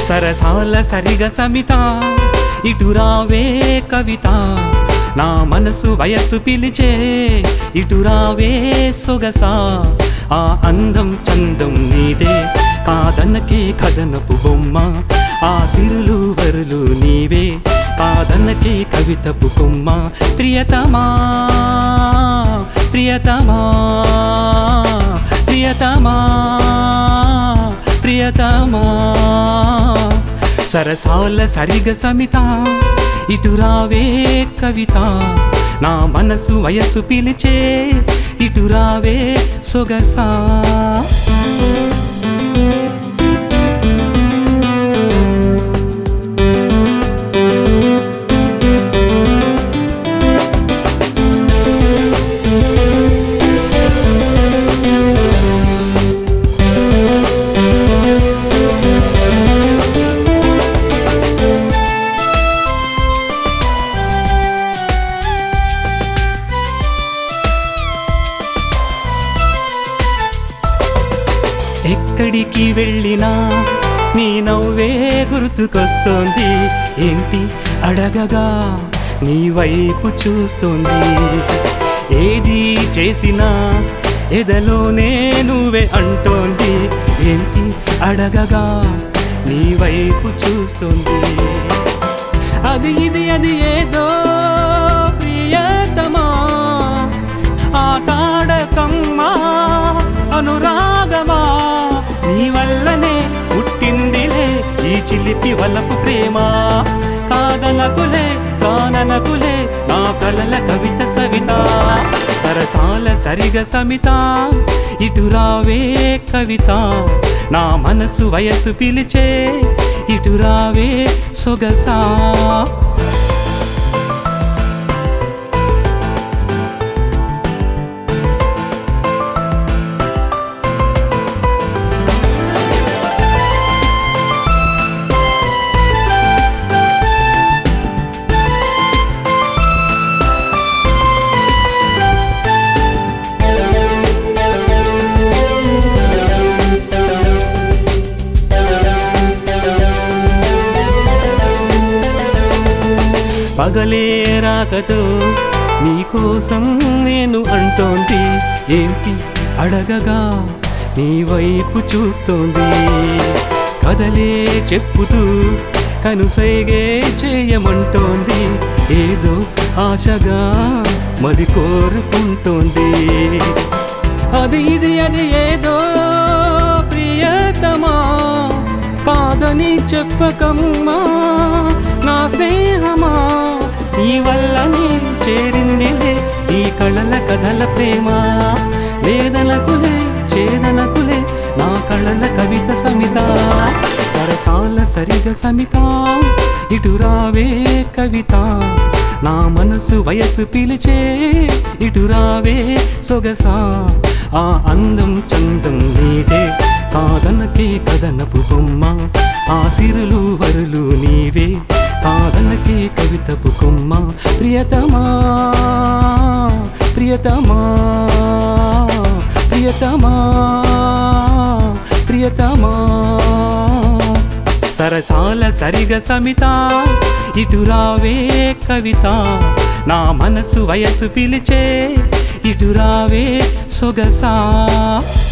సరసాల సరిగ సమిత ఇటు రావే కవిత నా మనసు వయస్సు పిలిచే ఇటు రావే సొగసా ఆ అందం చందం నీదే కాదన్నకే కథనపు బొమ్మ ఆ సిరులు వరులు నీవే కాదన్నకే కవితపు కొమ్మ ప్రియతమా ప్రియతమా ప్రియతమా ప్రియతమా సరసాల సరిగ సమిత ఇటు రావే కవిత నా మనసు వయసు పిలిచే ఇటు రావే సొగసా ఎక్కడికి వెళ్ళినా నీ నవ్వే గుర్తుకొస్తోంది ఏంటి అడగగా నీ వైపు చూస్తోంది ఏది చేసినా ఎదలోనే నువ్వే అంటోంది ఏంటి అడగగా నీ వైపు చూస్తోంది అది ఇది అది ఏదో ప్రియతమా ఆటాడకమ్మా అనురాగమా నీ వల్లనే పుట్టిందిలే ఈ చిలిపి వలపు ప్రేమ కాదనకులే కాననకులే నా కలల కవిత సవిత సరసాల సరిగ సమిత ఇటు రావే కవిత నా మనసు వయసు పిలిచే ఇటు రావే సొగసా పగలే రాకతో నీకోసం నేను అంటోంది ఏంటి అడగగా నీ వైపు చూస్తోంది కదలే చెప్పుతూ కనుసైగే చేయమంటోంది ఏదో ఆశగా మది కోరుకుంటోంది అది ఇది అది ఏదో ప్రియతమా కాదని చెప్పకమ్మా నా స్నేహమా నీ వల్లనే చేరిందిలే ఈ కళల కథల ప్రేమ వేదనకులే చేదనకులే నా కళల కవిత సమిత సరసాల సరిగ సమిత ఇటు రావే కవిత నా మనసు వయసు పిలిచే ఇటు రావే సొగసా ఆ అందం చందం నీదే కాదనకే కదనపు బొమ్మ ఆ సిరులు వరులు నీవే కాదనకే కవితపు కొమ్మ ప్రియతమా ప్రియతమా ప్రియతమా ప్రియతమా సరసాల సరిగ సమిత ఇటు రావే కవిత నా మనసు వయసు పిలిచే ఇటు రావే సొగసా